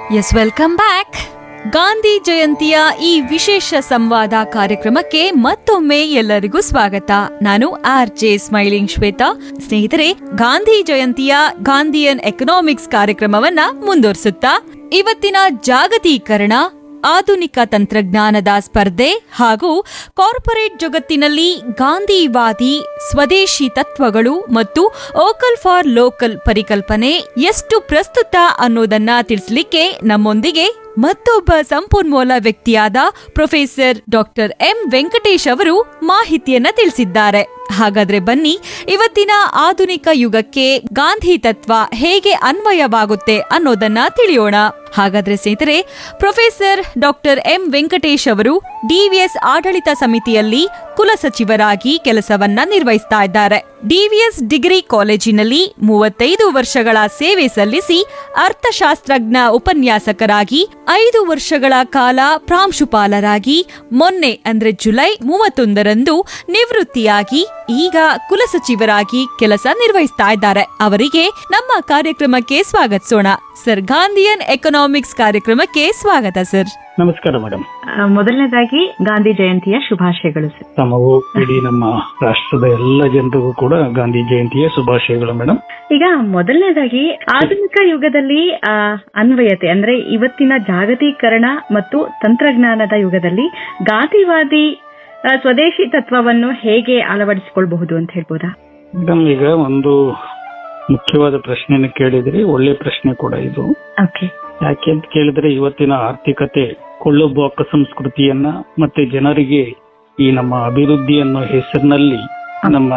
S welcome back Gandhi ಜಯಂತಿಯ ಈ ವಿಶೇಷ ಸಂವಾದ ಕಾರ್ಯಕ್ರಮಕ್ಕೆ ಮತ್ತೊಮ್ಮೆ ಎಲ್ಲರಿಗೂ ಸ್ವಾಗತ ನಾನು ಆರ್ ಜೆ ಸ್ಮೈಲಿಂಗ್ ಶ್ವೇತಾ ಸ್ನೇಹಿತರೆ ಗಾಂಧಿ ಜಯಂತಿಯ ಗಾಂಧಿಯನ್ ಎಕನಾಮಿಕ್ಸ್ ಕಾರ್ಯಕ್ರಮವನ್ನ ಮುಂದುವರಿಸುತ್ತಾ ಇವತ್ತಿನ ಜಾಗತೀಕರಣ ಆಧುನಿಕ ತಂತ್ರಜ್ಞಾನದ ಸ್ಪರ್ಧೆ ಹಾಗೂ ಕಾರ್ಪೊರೇಟ್ ಜಗತ್ತಿನಲ್ಲಿ ಗಾಂಧಿವಾದಿ ಸ್ವದೇಶಿ ತತ್ವಗಳು ಮತ್ತು ಓಕಲ್ ಫಾರ್ ಲೋಕಲ್ ಪರಿಕಲ್ಪನೆ ಎಷ್ಟು ಪ್ರಸ್ತುತ ಅನ್ನೋದನ್ನ ತಿಳಿಸ್ಲಿಕ್ಕೆ ನಮ್ಮೊಂದಿಗೆ ಮತ್ತೊಬ್ಬ ಸಂಪನ್ಮೂಲ ವ್ಯಕ್ತಿಯಾದ ಪ್ರೊಫೆಸರ್ ಡಾಕ್ಟರ್ ಎಂ ವೆಂಕಟೇಶ್ ಅವರು ಮಾಹಿತಿಯನ್ನ ತಿಳಿಸಿದ್ದಾರೆ ಹಾಗಾದ್ರೆ ಬನ್ನಿ ಇವತ್ತಿನ ಆಧುನಿಕ ಯುಗಕ್ಕೆ ಗಾಂಧಿ ತತ್ವ ಹೇಗೆ ಅನ್ವಯವಾಗುತ್ತೆ ಅನ್ನೋದನ್ನ ತಿಳಿಯೋಣ ಹಾಗಾದ್ರೆ ಸ್ನೇಹಿತರೆ ಪ್ರೊಫೆಸರ್ ಡಾಕ್ಟರ್ ಎಂ ವೆಂಕಟೇಶ್ ಅವರು ಡಿವಿಎಸ್ ಆಡಳಿತ ಸಮಿತಿಯಲ್ಲಿ ಕುಲಸಚಿವರಾಗಿ ಕೆಲಸವನ್ನ ನಿರ್ವಹಿಸ್ತಾ ಇದ್ದಾರೆ ಡಿವಿಎಸ್ ಡಿಗ್ರಿ ಕಾಲೇಜಿನಲ್ಲಿ ಮೂವತ್ತೈದು ವರ್ಷಗಳ ಸೇವೆ ಸಲ್ಲಿಸಿ ಅರ್ಥಶಾಸ್ತ್ರಜ್ಞ ಉಪನ್ಯಾಸಕರಾಗಿ ಐದು ವರ್ಷಗಳ ಕಾಲ ಪ್ರಾಂಶುಪಾಲರಾಗಿ ಮೊನ್ನೆ ಅಂದ್ರೆ ಜುಲೈ ಮೂವತ್ತೊಂದರಂದು ನಿವೃತ್ತಿಯಾಗಿ ಈಗ ಕುಲಸಚಿವರಾಗಿ ಕೆಲಸ ನಿರ್ವಹಿಸ್ತಾ ಇದ್ದಾರೆ ಅವರಿಗೆ ನಮ್ಮ ಕಾರ್ಯಕ್ರಮಕ್ಕೆ ಸ್ವಾಗತಿಸೋಣ ಸರ್ ಗಾಂಧಿಯನ್ ಎಕನಾಮಿಕ್ಸ್ ಕಾರ್ಯಕ್ರಮಕ್ಕೆ ಸ್ವಾಗತ ಸರ್ ನಮಸ್ಕಾರ ಮೇಡಮ್ ಆ, ಮೊದಲನೇದಾಗಿ ಗಾಂಧಿ ಜಯಂತಿಯ ಶುಭಾಶಯಗಳು ಸರ್ ತಮಗೂ ಇಡೀ ನಮ್ಮ ರಾಷ್ಟ್ರದ ಎಲ್ಲ ಜನರಿಗೂ ಕೂಡ ಗಾಂಧಿ ಜಯಂತಿಯ ಶುಭಾಶಯಗಳು ಮೇಡಮ್ ಈಗ ಮೊದಲನೇದಾಗಿ ಆಧುನಿಕ ಯುಗದಲ್ಲಿ ಆ, ಅನ್ವಯತೆ ಅಂದ್ರೆ ಇವತ್ತಿನ ಜಾಗತೀಕರಣ ಮತ್ತು ತಂತ್ರಜ್ಞಾನದ ಯುಗದಲ್ಲಿ ಗಾಂಧಿವಾದಿ ಆ, ಸ್ವದೇಶಿ ತತ್ವವನ್ನು ಹೇಗೆ ಅಳವಡಿಸಿಕೊಳ್ಬಹುದು ಅಂತ ಹೇಳ್ಬೋದಾ ಮೇಡಮ್ ಈಗ ಒಂದು ಮುಖ್ಯವಾದ ಪ್ರಶ್ನೆಯನ್ನು ಕೇಳಿದ್ರಿ ಒಳ್ಳೆ ಪ್ರಶ್ನೆ ಕೂಡ ಇದು ಓಕೆ ಯಾಕೆ ಅಂತ ಕೇಳಿದ್ರೆ ಇವತ್ತಿನ ಆರ್ಥಿಕತೆ ಕೊಳ್ಳುಬಾಕ ಸಂಸ್ಕೃತಿಯನ್ನ ಮತ್ತೆ ಜನರಿಗೆ ಈ ನಮ್ಮ ಅಭಿವೃದ್ಧಿ ಅನ್ನೋ ಹೆಸರಿನಲ್ಲಿ ನಮ್ಮ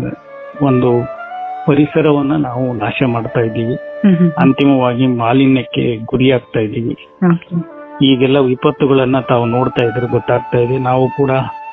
ಒಂದು ಪರಿಸರವನ್ನ ನಾವು ನಾಶ ಮಾಡ್ತಾ ಇದ್ದೀವಿ ಹ್ಮ್ ಹ್ಮ್ ಅಂತಿಮವಾಗಿ ಮಾಲಿನ್ಯಕ್ಕೆ ಗುರಿಯಾಗ್ತಾ ಇದ್ದೀವಿ ಓಕೆ ಈಗೆಲ್ಲ ವಿಪತ್ತುಗಳನ್ನ ತಾವು ನೋಡ್ತಾ ಇದ್ರೆ ಗೊತ್ತಾಗ್ತಾ ಇದೆ ನಾವು ಕೂಡ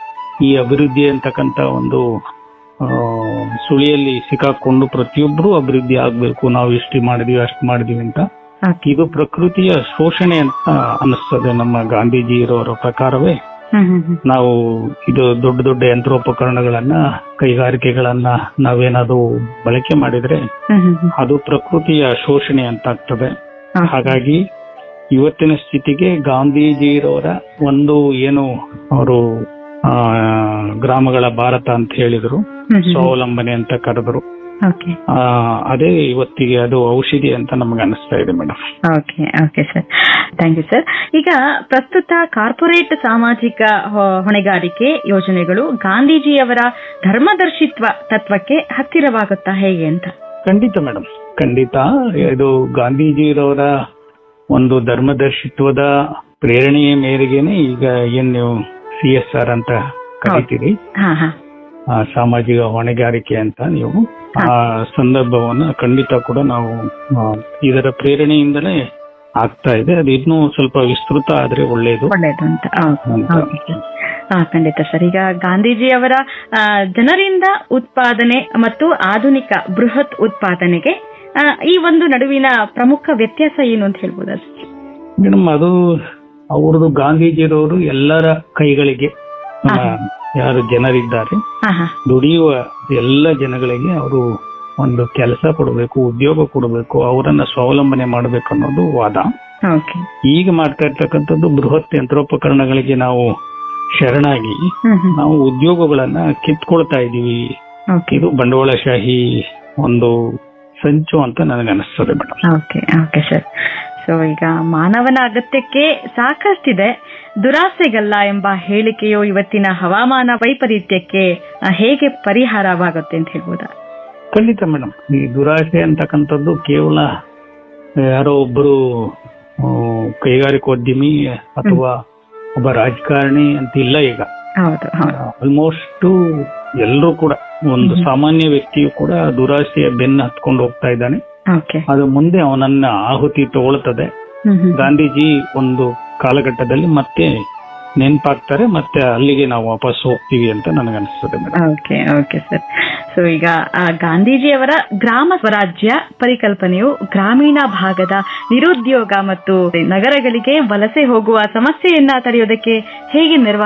ಈ ಅಭಿವೃದ್ಧಿ ಅಂತಕ್ಕಂತ ಒಂದು ಆ, ಸುಳಿಯಲ್ಲಿ ಸಿಕ್ಕಾಕೊಂಡು ಪ್ರತಿಯೊಬ್ಬರು ಅಭಿವೃದ್ಧಿ ಆಗ್ಬೇಕು ನಾವು ಇಷ್ಟು ಮಾಡಿದೀವಿ ಅಷ್ಟು ಮಾಡಿದೀವಿ ಅಂತ ಓಕೆ ಇದು ಪ್ರಕೃತಿಯ ಶೋಷಣೆ ಅಂತ ಅನಿಸ್ತದೆ ನಮ್ಮ ಗಾಂಧೀಜಿ ಇರೋರ ಪ್ರಕಾರವೇ ಹ್ಮ್ ಹ್ಮ್ ಹ್ಮ್ ನಾವು ಇದು ದೊಡ್ಡ ದೊಡ್ಡ ಯಂತ್ರೋಪಕರಣಗಳನ್ನ ಕೈಗಾರಿಕೆಗಳನ್ನ ನಾವೇನಾದ್ರು ಬಳಕೆ ಮಾಡಿದ್ರೆ ಹ್ಮ್ ಹ್ಮ್ ಹ್ಮ್ ಅದು ಪ್ರಕೃತಿಯ ಶೋಷಣೆ ಅಂತ ಆಗ್ತದೆ ಓಕೆ. ಹಾಗಾಗಿ ಇವತ್ತಿನ ಸ್ಥಿತಿಗೆ ಗಾಂಧೀಜಿಯವರ ಒಂದು ಏನು ಅವರು ಆ ಗ್ರಾಮಗಳ ಭಾರತ ಅಂತ ಹೇಳಿದ್ರು ಹ್ಮ್ ಹ್ಮ್ ಹ್ಮ್. ಸ್ವಾವಲಂಬನೆ ಅಂತ ಕರೆದ್ರು ಓಕೆ ಆ ಅದೇ ಇವತ್ತಿಗೆ ಅದು ಔಷಧಿ ಅಂತ ನಮ್ಗೆ ಅನಿಸ್ತಾ ಇದೆ madam okay okay sir thank you sir ಈಗ ಪ್ರಸ್ತುತ ಕಾರ್ಪೊರೇಟ್ ಸಾಮಾಜಿಕ ಹೊ- ಹೊಣೆಗಾರಿಕೆ ಯೋಜನೆಗಳು ಗಾಂಧೀಜಿಯವರ ಧರ್ಮದರ್ಶಿತ್ವ ತತ್ವಕ್ಕೆ ಹತ್ತಿರವಾಗುತ್ತಾ ಹೇಗೆ ಅಂತ ಖಂಡಿತ ಮೇಡಮ್ ಖಂಡಿತ ಇದು ಗಾಂಧೀಜಿಯವರ ಒಂದು ಧರ್ಮದರ್ಶಿತ್ವದ ಪ್ರೇರಣೆಯ ಮೇರೆಗೆನೆ ಈಗ ಏನ್ ನೀವು ಸಿ ಎಸ್ ಆರ್ ಅಂತ ಕರಿತೀರಿ ಹಾ ಹಾ ಆ, ಸಾಮಾಜಿಕ ಹೊಣೆಗಾರಿಕೆ ಅಂತ ನೀವು ಆ ಸಂದರ್ಭವನ್ನ ಖಂಡಿತ ಕೂಡ ನಾವು ಆ, ಇದರ ಪ್ರೇರಣೆಯಿಂದಲೇ ಆಗ್ತಾ ಇದೆ ಅದು ಇನ್ನೂ ಸ್ವಲ್ಪ ವಿಸ್ತೃತ ಆದ್ರೆ ಒಳ್ಳೆಯದು ಒಳ್ಳೇದು ಅಂತ ಅಂತ. ಓಕೆ ಸರ್ ಹಾ ಖಂಡಿತ ಸರ್ ಈಗ ಗಾಂಧೀಜಿಯವರ ಆ, ಜನರಿಂದ ಉತ್ಪಾದನೆ ಮತ್ತು ಆಧುನಿಕ ಬೃಹತ್ ಉತ್ಪಾದನೆಗೆ ಆ, ಈ ಒಂದು ನಡುವಿನ ಪ್ರಮುಖ ವ್ಯತ್ಯಾಸ ಏನು ಅಂತ ಹೇಳ್ಬೋದಾ ಸರ್ ಮೇಡಮ್ ಅದು ಅವ್ರದ್ದು ಗಾಂಧೀಜಿರವರು ಎಲ್ಲರ ಕೈಗಳಿಗೆ ನಮ್ಮ ಯಾರು ಜನರಿದ್ದಾರೆ ಹಾ ಹಾ ದುಡಿಯುವ ಎಲ್ಲ ಜನಗಳಿಗೆ ಅವರು ಒಂದು ಕೆಲಸ ಕೊಡಬೇಕು ಉದ್ಯೋಗ ಕೊಡಬೇಕು ಅವರನ್ನ ಸ್ವಾವಲಂಬನೆ ಮಾಡಬೇಕು ಅನ್ನೋದು ವಾದ ಓಕೆ ಈಗ ಮಾಡ್ತಾ ಇರ್ತಕ್ಕಂಥದ್ದು ಬೃಹತ್ ಯಂತ್ರೋಪಕರಣಗಳಿಗೆ ನಾವು ಶರಣಾಗಿ ಹ್ಮ್ ಹ್ಮ್ ನಾವು ಉದ್ಯೋಗಗಳನ್ನ ಕಿತ್ಕೊಳ್ತಾ ಇದೀವಿ ಓಕೆ ಇದು ಬಂಡವಾಳಶಾಹಿ ಒಂದು ಸಂಚು ಅಂತ ನನಗೆ ಅನಿಸ್ತದೆ madam okay okay sir so ಈಗ ಮಾನವನ ಅಗತ್ಯಕ್ಕೆ ಸಾಕಷ್ಟಿದೆ ದುರಾಸೆಗಲ್ಲ ಎಂಬ ಹೇಳಿಕೆಯು ಇವತ್ತಿನ ಹವಾಮಾನ ವೈಪರೀತ್ಯಕ್ಕೆ ಆ, ಹೇಗೆ ಪರಿಹಾರವಾಗುತ್ತೆ ಅಂತ ಹೇಳ್ಬೋದಾ ಖಂಡಿತ ಮೇಡಮ್ ಈ ದುರಾಸೆ ಅಂತಕ್ಕಂಥದ್ದು ಕೇವಲ ಯಾರೋ ಒಬ್ಬರು ಆ, ಕೈಗಾರಿಕೋದ್ಯಮಿ ಅಥವಾ ಒಬ್ಬ ರಾಜಕಾರಣಿ ಅಂತ ಇಲ್ಲ ಈಗ ಹೌದು ಹೌದು ಆಲ್ಮೋಸ್ಟ್ ಎಲ್ಲರೂ ಕೂಡ ಒಂದು ಸಾಮಾನ್ಯ ವ್ಯಕ್ತಿಯು ಕೂಡ ದುರಾಸೆಯ ಬೆನ್ನ ಹತ್ಕೊಂಡು ಹೋಗ್ತಾ ಇದ್ದಾನೆ ಓಕೆ ಅದು ಮುಂದೆ ಅವನನ್ನ ಆಹುತಿ ತಗೊಳ್ತದೆ ಹ್ಮ್ ಹ್ಮ್ ಗಾಂಧೀಜಿ ಒಂದು ಕಾಲಘಟ್ಟದಲ್ಲಿ ಮತ್ತೆ ನೆನ್ಪಾಗ್ತಾರೆ ಮತ್ತೆ ಅಲ್ಲಿಗೆ ನಾವು ವಾಪಸ್ ಹೋಗ್ತೀವಿ ಅಂತ ನನಗನ್ಸ್ತದೆ madam okay okay sir so ಈಗ ಆ, ಗಾಂಧೀಜಿಯವರ ಗ್ರಾಮ ಸ್ವರಾಜ್ಯ ಪರಿಕಲ್ಪನೆಯು ಗ್ರಾಮೀಣ ಭಾಗದ ನಿರುದ್ಯೋಗ ಮತ್ತು ನಗರಗಳಿಗೆ ವಲಸೆ ಹೋಗುವ ಸಮಸ್ಯೆಯನ್ನ ತಡೆಯೋದಕ್ಕೆ ಹೇಗೆ ನಿರ್ವ